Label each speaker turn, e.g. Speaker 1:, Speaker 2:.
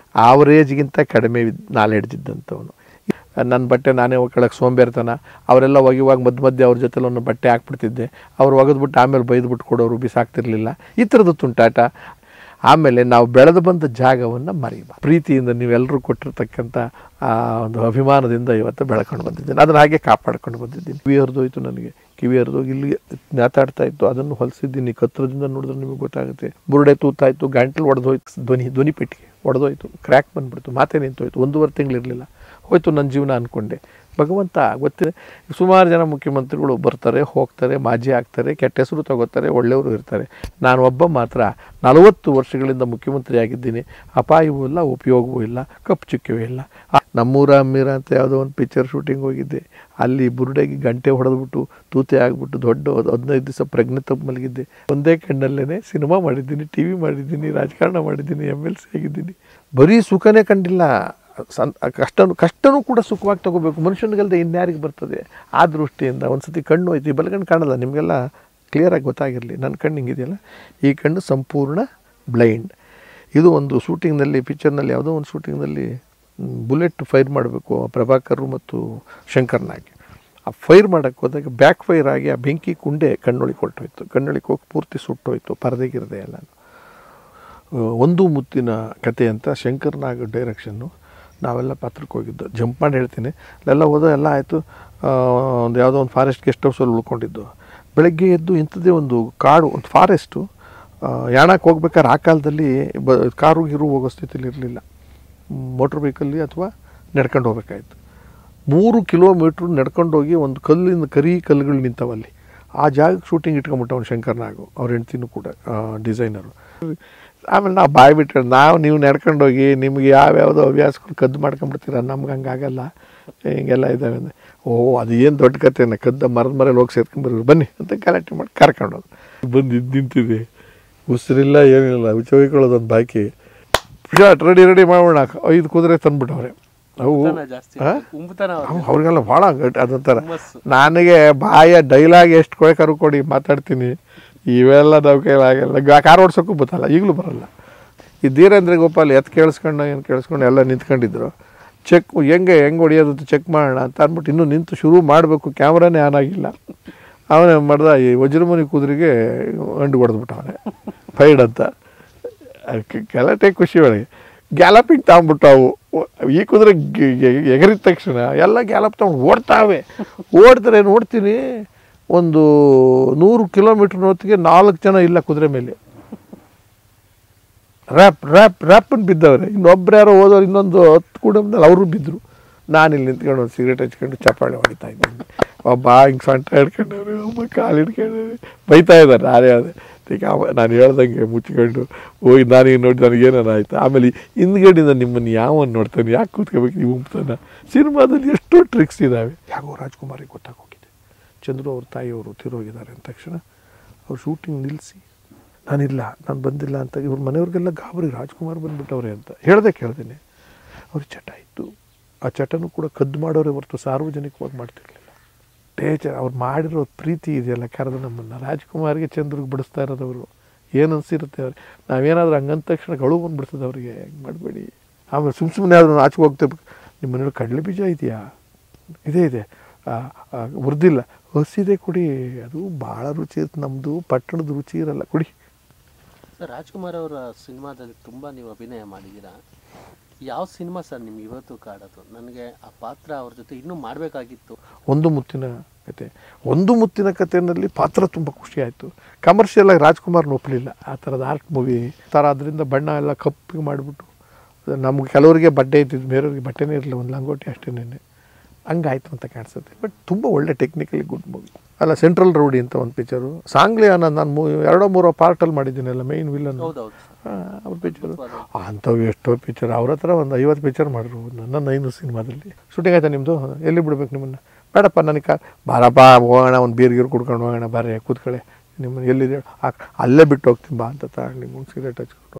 Speaker 1: ಆವರೇಜ್ಗಿಂತ ಕಡಿಮೆ ನಾಲೆಡ್ಜ್ ಇದ್ದಂಥವನು ನನ್ನ ಬಟ್ಟೆ ನಾನೇ ಒಗ್ಕೊಳ್ಳೋಕೆ ಸೋಂಬೇರ್ತನ ಅವರೆಲ್ಲ ಒಗೆಯುವಾಗ ಮಧ್ಯ ಮಧ್ಯೆ ಅವ್ರ ಜೊತೆಲಿ ಒಂದು ಬಟ್ಟೆ ಹಾಕ್ಬಿಡ್ತಿದ್ದೆ ಅವ್ರು ಒಗೆದ್ಬಿಟ್ಟು ಆಮೇಲೆ ಬೈದ್ಬಿಟ್ಟು ಕೊಡೋರು ಬಿಸಾಕ್ತಿರ್ಲಿಲ್ಲ ಈ ಥರದ್ದು ತುಂಟಾಟ ಆಮೇಲೆ ನಾವು ಬೆಳೆದು ಬಂದ ಜಾಗವನ್ನು ಮರಿಬ ಪ್ರೀತಿಯಿಂದ ನೀವೆಲ್ಲರೂ ಕೊಟ್ಟಿರ್ತಕ್ಕಂಥ ಆ ಒಂದು ಅಭಿಮಾನದಿಂದ ಇವತ್ತು ಬೆಳ್ಕೊಂಡು ಬಂದಿದ್ದೀನಿ ಅದನ್ನು ಹಾಗೆ ಕಾಪಾಡ್ಕೊಂಡು ಬಂದಿದ್ದೀನಿ ಕಿವಿ ಹರಿದೋಯ್ತು ನನಗೆ ಕಿವಿ ಹರಿದೋಗಿ ಇಲ್ಲಿಗೆ ಮಾತಾಡ್ತಾ ಇತ್ತು ಅದನ್ನು ಹೊಲಿಸಿದ್ದೀನಿ ಕತ್ರದಿಂದ ನೋಡಿದ್ರೆ ನಿಮಗೆ ಗೊತ್ತಾಗುತ್ತೆ ಬುರುಡೆ ತೂತಾಯ್ತು ಗಂಟಲು ಒಡೆದೋಯ್ತು ಧ್ವನಿ ಧ್ವನಿ ಪೆಟ್ಟಿಗೆ ಒಡೆದೋಯ್ತು ಕ್ರ್ಯಾಕ್ ಬಂದ್ಬಿಡ್ತು ಮಾತೇ ನಿಂತೋಯ್ತು ಒಂದೂವರೆ ತಿಂಗಳಿರಲಿಲ್ಲ ಹೋಯ್ತು ನನ್ನ ಜೀವನ ಅಂದ್ಕೊಂಡೆ ಭಗವಂತ ಗೊತ್ತಿದೆ ಸುಮಾರು ಜನ ಮುಖ್ಯಮಂತ್ರಿಗಳು ಬರ್ತಾರೆ ಹೋಗ್ತಾರೆ ಮಾಜಿ ಆಗ್ತಾರೆ ಕೆಟ್ಟ ಹೆಸರು ತಗೋತಾರೆ ಒಳ್ಳೆಯವರು ಇರ್ತಾರೆ ನಾನು ಒಬ್ಬ ಮಾತ್ರ ನಲವತ್ತು ವರ್ಷಗಳಿಂದ ಮುಖ್ಯಮಂತ್ರಿ ಆಗಿದ್ದೀನಿ ಅಪಾಯವೂ ಇಲ್ಲ ಉಪಯೋಗವೂ ಇಲ್ಲ ಕಪ್ಪು ಚುಕ್ಯವೂ ಇಲ್ಲ ಆ, ನಮ್ಮೂರ ಅಮ್ಮೀರ ಅಂತ ಯಾವುದೋ ಒಂದು ಪಿಕ್ಚರ್ ಶೂಟಿಂಗ್ ಹೋಗಿದ್ದೆ ಅಲ್ಲಿ ಬುರುಡೆಗೆ ಗಂಟೆ ಹೊಡೆದ್ಬಿಟ್ಟು ತೂತೆ ಆಗಿಬಿಟ್ಟು ದೊಡ್ಡ ಹದ್- ಹದಿನೈದು ದಿವಸ ಪ್ರಜ್ಞೆ ತಪ್ಪು ಮಲಗಿದ್ದೆ ಒಂದೇ ಕಣ್ಣಲ್ಲೇ ಸಿನಿಮಾ ಮಾಡಿದ್ದೀನಿ ಟಿ ವಿ ಮಾಡಿದ್ದೀನಿ ರಾಜಕಾರಣ ಮಾಡಿದ್ದೀನಿ ಎಮ್ ಎಲ್ ಸಿ ಆಗಿದ್ದೀನಿ ಬರೀ ಸುಖನೇ ಕಂಡಿಲ್ಲ ಸನ್ ಕಷ್ಟನೂ ಕಷ್ಟನೂ ಕೂಡ ಸುಖವಾಗಿ ತಗೋಬೇಕು ಮನುಷ್ಯನಿಗಲ್ಲದೆ ಇನ್ಯಾರಿಗೆ ಬರ್ತದೆ ಆ ದೃಷ್ಟಿಯಿಂದ ಒಂದು ಸತಿ ಕಣ್ಣು ಹೋಯ್ತು ಈ ಬಲಗಣ್ಣು ಕಾಣಲ್ಲ ನಿಮಗೆಲ್ಲ ಕ್ಲಿಯರಾಗಿ ಗೊತ್ತಾಗಿರಲಿ ನನ್ನ ಕಣ್ಣು ಹಿಂಗಿದೆಯಲ್ಲ ಈ ಕಣ್ಣು ಸಂಪೂರ್ಣ ಬ್ಲೈಂಡ್ ಇದು ಒಂದು ಶೂಟಿಂಗ್ನಲ್ಲಿ ಪಿಕ್ಚರ್ನಲ್ಲಿ ಯಾವುದೋ ಒಂದು ಶೂಟಿಂಗ್ನಲ್ಲಿ ಬುಲೆಟ್ ಫೈರ್ ಮಾಡಬೇಕು ಪ್ರಭಾಕರ್ ಮತ್ತು ಶಂಕರ್ನಾಗಿ ಆ ಫೈರ್ ಮಾಡೋಕ್ಕೆ ಹೋದಾಗ ಬ್ಯಾಕ್ ಫೈರ್ ಆಗಿ ಆ ಬೆಂಕಿ ಕುಂಡೆ ಕಣ್ಣೊಳಿಗೆ ಹೊರಟೋಯ್ತು ಕಣ್ಣೊಳಿಗೆ ಹೋಗಿ ಪೂರ್ತಿ ಸುಟ್ಟೋಯ್ತು ಪರದೆಗಿರದೆ ಎಲ್ಲ ಒಂದು ಮುತ್ತಿನ ಕತೆ ಅಂತ ಶಂಕರ್ ನಾಗ್ ಡೈರೆಕ್ಷನ್ನು ನಾವೆಲ್ಲ ಪಾತ್ರಕ್ಕೆ ಹೋಗಿದ್ದು ಜಂಪ್ ಮಾಡಿ ಹೇಳ್ತೀನಿ ಅಲ್ಲೆಲ್ಲ ಹೋದ ಎಲ್ಲ ಆಯಿತು ಒಂದು ಯಾವುದೋ ಒಂದು ಫಾರೆಸ್ಟ್ ಗೆಸ್ಟ್ ಹೌಸಲ್ಲಿ ಉಳ್ಕೊಂಡಿದ್ದು ಬೆಳಗ್ಗೆ ಎದ್ದು ಇಂಥದ್ದೇ ಒಂದು ಕಾಡು ಒಂದು ಫಾರೆಸ್ಟು ಯಾಣಕ್ಕೆ ಹೋಗ್ಬೇಕಾದ್ರೆ ಆ ಕಾಲದಲ್ಲಿ ಬ ಕಾರು ಗಿರು ಹೋಗೋ ಸ್ಥಿತಿಲಿ ಇರಲಿಲ್ಲ ಮೋಟ್ರ್ ಬೈಕಲ್ಲಿ ಅಥವಾ ನಡ್ಕೊಂಡು ಹೋಗ್ಬೇಕಾಯ್ತು ಮೂರು ಕಿಲೋಮೀಟ್ರ್ ನಡ್ಕೊಂಡು ಹೋಗಿ ಒಂದು ಕಲ್ಲಿನ ಕರಿ ಕಲ್ಲುಗಳು ನಿಂತವಲ್ಲಿ ಆ ಜಾಗಕ್ಕೆ ಶೂಟಿಂಗ್ ಇಟ್ಕೊಂಬಿಟ್ಟವನು ಶಂಕರ್ ನಾಗು ಅವ್ರ ಹೆಂಡ್ತಿನೂ ಕೂಡ ಡಿಸೈನರು ಆಮೇಲೆ ನಾವು ಬಾಯಿ ಬಿಟ್ಟು ನಾವು ನೀವು ನಡ್ಕೊಂಡು ಹೋಗಿ ನಿಮ್ಗೆ ಯಾವ್ಯಾವುದೋ ಹವ್ಯಾಸಗಳು ಕದ್ದು ಮಾಡ್ಕೊಂಬಿಡ್ತೀರ ನಮ್ಗೆ ಹಂಗಾಗಲ್ಲ ಹಿಂಗೆಲ್ಲ ಇದ್ದಾವೆ ಅಂದ್ರೆ ಓ ಅದು ಏನು ದೊಡ್ಡ ಕಥೆನ ಕದ್ದ ಮರದ ಮರಲ್ಲಿ ಹೋಗಿ ಸೇರ್ಕೊಂಡ್ಬರ್ರಿ ಬನ್ನಿ ಅಂತ ಗಲಾಟೆ ಮಾಡಿ ಕರ್ಕೊಂಡು ಹೋಗಿ ಬಂದು ಇದು ನಿಂತಿದೆ ಉಸಿರಿಲ್ಲ ಏನಿಲ್ಲ ಹುಚ್ಚ ಹೊಯ್ಕೊಳ್ಳೋದೊಂದು ಬಾಕಿ ಶಾಟ್ ರೆಡಿ ರೆಡಿ ಮಾಡೋಣ ಐದು ಕುದುರೆ ತಂದ್ಬಿಟ್ಟವ್ರೆ ಅವು
Speaker 2: ಉಂಬುತನ ಜಾಸ್ತಿ
Speaker 1: ಹಾ?
Speaker 2: ಉಂಬುತನ ಅವ್ರಿಗೆ.
Speaker 1: ಅವ್- ಅವ್ರಿಗೆಲ್ಲ ಭಾಳ ಗಟ್ಟಿ ಅದೊಂಥರ
Speaker 2: ಹುಮ್ಮಸ್ಸು.
Speaker 1: ನನಗೆ ಬಾಯ ಡೈಲಾಗ್ ಎಷ್ಟು ಕೊಳೆ ಕೊಡಿ ಮಾತಾಡ್ತೀನಿ ಇವೆಲ್ಲ ನಾವು ಕೈಲಾಗಲ್ಲ ಗಾ- ಕಾರ್ ಓಡ್ಸೋಕ್ಕೂ ಬತ್ತಲ್ಲ ಈಗಲೂ ಬರಲ್ಲ ಈ ಧೀರೇಂದ್ರ ಗೋಪಾಲ್ ಎತ್ ಕೇಳಿಸ್ಕೊಂಡು ಏನು ಕೇಳಿಸ್ಕೊಂಡು ಎಲ್ಲ ನಿಂತ್ಕೊಂಡಿದ್ರು ಚೆಕ್ ಹೆಂಗೆ ಹೆಂಗೆ ಹೊಡಿಯೋದು ಅಂತ ಚೆಕ್ ಮಾಡೋಣ ಅಂತ ಅಂದ್ಬಿಟ್ಟು ಇನ್ನೂ ನಿಂತು ಶುರು ಮಾಡಬೇಕು ಕ್ಯಾಮ್ರಾನೇ ಆನ್ ಆಗಿಲ್ಲ ಅವನೇ ಮಾಡ್ದ ಈ ವಜ್ರಮುನಿ ಕುದುರೆಗೆ ಅಂಡು ಹೊಡೆದ್ಬಿಟ್ಟು ಅವನೇ ಫೈಡ್ ಅಂತ ಅದಕ್ಕೆ ಗಲಾಟೆ ಖುಷಿ ಒಳಗೆ ಗ್ಯಾಲಪಿಂಗ್ ತಗೊಂಬಿಟ್ಟು ಅವು ಈ ಕುದುರೆ ಗೆ- ಗೆ- ಎಗರಿದ ತಕ್ಷಣ ಎಲ್ಲ ಗ್ಯಾಲಪ್ ತಗೊಂಡು ಓಡ್ತಾವೆ ಓಡ್ತಾರೆ ನೋಡ್ತೀನಿ ಒಂದು ನೂರು ಕಿಲೋಮೀಟ್ರ್ ಹೊತ್ತಿಗೆ ನಾಲ್ಕು ಜನ ಇಲ್ಲ ಕುದುರೆ ಮೇಲೆ ರ್ಯಾಪ್ ರ್ಯಾಪ್ ರ್ಯಾಪನ್ ಬಿದ್ದವ್ರೆ ಇನ್ನೊಬ್ರು ಯಾರೋ ಹೋದವ್ರು ಇನ್ನೊಂದು ಹತ್ತು ಕುಟುಂಬದಲ್ಲಿ ಅವರು ಬಿದ್ದರು ನಾನು ಇಲ್ಲಿ ನಿಂತ್ಕೊಂಡು ಒಂದು ಸಿಗರೇಟ್ ಹಚ್ಕೊಂಡು ಚಪ್ಪಾಳೆ ಹೊಡಿತಾ ಇದ್ದೀನಿ ಒಬ್ಬ ಹಿಂಗೆ ಸೊಂಟ ಹಿಡ್ಕೊಂಡವ್ರೆ ಒಬ್ಬ ಕಾಲು ಹಿಡ್ಕೊಂಡವ್ರೆ ಬೈತಾ ಇದ್ದಾರೆ ನಾನೇ ಹೇಳಿದೆ ಈಗ ಅವ ನಾನು ಹೇಳ್ದಂಗೆ ಮುಚ್ಕೊಂಡು ಹೋಗಿ ನಾನೀಗ ನೋಡಿ ನನಗೇನಾರ ಆಯ್ತು ಆಮೇಲೆ ಹಿಂದ್ಗಡೆಯಿಂದ ನಿಮ್ಮನ್ನು ಯಾವನ್ ನೋಡ್ತಾನೆ ಯಾಕೆ ಕೂತ್ಕೋಬೇಕು ನೀವು ಉಂಪ್ತಾನ ಸಿನಿಮಾದಲ್ಲಿ ಎಷ್ಟೋ ಟ್ರಿಕ್ಸ್ ಇದ್ದಾವೆ ಯಾಕೋ ರಾಜ್ಕುಮಾರಿಗೆ ಗೊತ್ತಾಗೋಗಿದೆ ಚಂದ್ರು ಅವ್ರ ತಾಯಿಯವರು ತಿರೋಗಿದ್ದಾರೆ ಅಂದ ತಕ್ಷಣ ಅವ್ರು ಶೂಟಿಂಗ್ ನಿಲ್ಲಿಸಿ ನಾನಿಲ್ಲ ನಾನು ಬಂದಿಲ್ಲ ಅಂತ ಇವ್ರ ಮನೆಯವ್ರಿಗೆಲ್ಲ ಗಾಬರಿ ರಾಜ್ಕುಮಾರ್ ಬಂದ್ಬಿಟ್ಟವ್ರೆ ಅಂತ ಹೇಳ್ದೆ ಕೇಳ್ದೇನೆ ಅವ್ರಿಗೆ ಚಟ ಇತ್ತು ಆ ಚಟನೂ ಕೂಡ ಕದ್ದು ಮಾಡೋರೆ ಹೊರತು ಸಾರ್ವಜನಿಕವಾಗಿ ಮಾಡ್ತಿರ್ಲಿಲ್ಲ ಟೇಚರ್ ಅವ್ರು ಮಾಡಿರೋ ಪ್ರೀತಿ ಇದೆಯಲ್ಲ ಕರೆದು ನಮ್ಮನ್ನು ರಾಜ್ಕುಮಾರ್ಗೆ ಚಂದ್ರಿಗೆ ಬಿಡಿಸ್ತಾ ಇರೋದವರು ಏನು ಅನಿಸಿರುತ್ತೆ ಅವ್ರಿಗೆ ನಾವೇನಾದ್ರೂ ಹಂಗಂದ ತಕ್ಷಣ ಗಳು ಬಂದ್ಬಿಡ್ತದೆ ಅವರಿಗೆ ಹೆಂಗೆ ಮಾಡಬೇಡಿ ಆಮೇಲೆ ಸುಮ್ಮ ಸುಮ್ಮನೆ ಆದ್ರೂ ಆಚೆ ಹೋಗ್ತೇವೆ ನಿಮ್ಮ ಮನೇಲಿ ಕಡಲೆ ಬೀಜ ಇದೆಯಾ ಇದೇ ಇದೆ ಆ, ಆ, ಹುರ್ದಿಲ್ಲ ಹಸಿದೆ ಕುಡಿ ಅದು ಭಾಳ ರುಚಿ ಇರುತ್ತೆ ನಮ್ಮದು ಪಟ್ಟಣದ ರುಚಿ ಇರಲ್ಲ ಕುಡಿ
Speaker 2: ಸರ್ ರಾಜ್ಕುಮಾರ್ ಅವರ ಸಿನಿಮಾದಲ್ಲಿ ತುಂಬ ನೀವು ಅಭಿನಯ ಮಾಡಿದ್ದೀರಾ ಯಾವ ಸಿನಿಮಾ ಸರ್ ನಿಮ್ಗೆ ಇವತ್ತು ಕಾಡೋದು ನನಗೆ ಆ ಪಾತ್ರ ಅವ್ರ ಜೊತೆ ಇನ್ನೂ ಮಾಡಬೇಕಾಗಿತ್ತು
Speaker 1: ಒಂದು ಮುತ್ತಿನ ಕತೆ ಒಂದು ಮುತ್ತಿನ ಕಥೆಯಲ್ಲಿ ಪಾತ್ರ ತುಂಬ ಖುಷಿ ಆಯಿತು ಕಮರ್ಷಿಯಲ್ ಆಗಿ ರಾಜ್ಕುಮಾರ್ನ ಒಪ್ಪಲಿಲ್ಲ ಆ ಥರದ ಆರ್ಟ್ ಮೂವಿ ಥರ ಅದರಿಂದ ಬಣ್ಣ ಎಲ್ಲ ಕಪ್ಪಿಗೆ ಮಾಡಿಬಿಟ್ಟು ನಮ್ಗೆ ಕೆಲವರಿಗೆ ಬಟ್ಟೆ ಇದ್ದಿದ್ದು ಬೇರೆಯವ್ರಿಗೆ ಬಟ್ಟೆನೇ ಇರಲಿಲ್ಲ ಒಂದು ಲಂಗೋಟಿ ಅಷ್ಟೇನೆ ಹಂಗಾಯ್ತು ಅಂತ ಕಾಣಿಸುತ್ತೆ ಬಟ್ ತುಂಬ ಒಳ್ಳೆ ಟೆಕ್ನಿಕಲಿ ಗುಡ್ ಮೂವಿ ಅಲ್ಲ ಸೆಂಟ್ರಲ್ ರೌಡಿ ಅಂತ ಒಂದು ಪಿಕ್ಚರು ಸಾಂಗ್ಲಿ ಅನ್ನೋ ನಾನು ಮೂವಿ ಎರಡೋ ಮೂರೋ ಪಾರ್ಟಲ್ಲಿ ಮಾಡಿದ್ದೀನಲ್ಲ ಮೈನ್ ವಿಲನ್
Speaker 2: ಹೌದೌದು ಸರ್
Speaker 1: ಅವ್ರ ಪಿಕ್ಚರು ಅಂಥವು ಎಷ್ಟೋ ಪಿಕ್ಚರ್ ಅವ್ರ ಹತ್ರ ಒಂದು ಐವತ್ತು ಪಿಕ್ಚರ್ ಮಾಡಿರು ನನ್ನ ನೈನು ಸಿನಿಮಾದಲ್ಲಿ ಶೂಟಿಂಗ್ ಆಯ್ತಾ ನಿಮ್ಮದು ಎಲ್ಲಿ ಬಿಡ್ಬೇಕು ನಿಮ್ಮನ್ನು ಬೇಡಪ್ಪ ನನಗೆ ಕಾ ಬಾರಪ್ಪ ಹೋಗೋಣ ಒಂದು ಬೀರ್ ಗೀರ್ ಕುಡ್ಕೊಂಡು ಹೋಗೋಣ ಬಾರೆ ಕೂತ್ಕೊಳ್ಳಿ ನಿಮ್ಮನ್ನು ಎಲ್ಲಿದೆ ಆ- ಅಲ್ಲೇ ಬಿಟ್ಟು ಹೋಗ್ತೀನಿ ಬಾ ಅಂತ ತಗೊಂಡು ನಿಮ್ಗೆ ಸಿಗರೇಟ್ ಹಚ್ಕೊಂಡು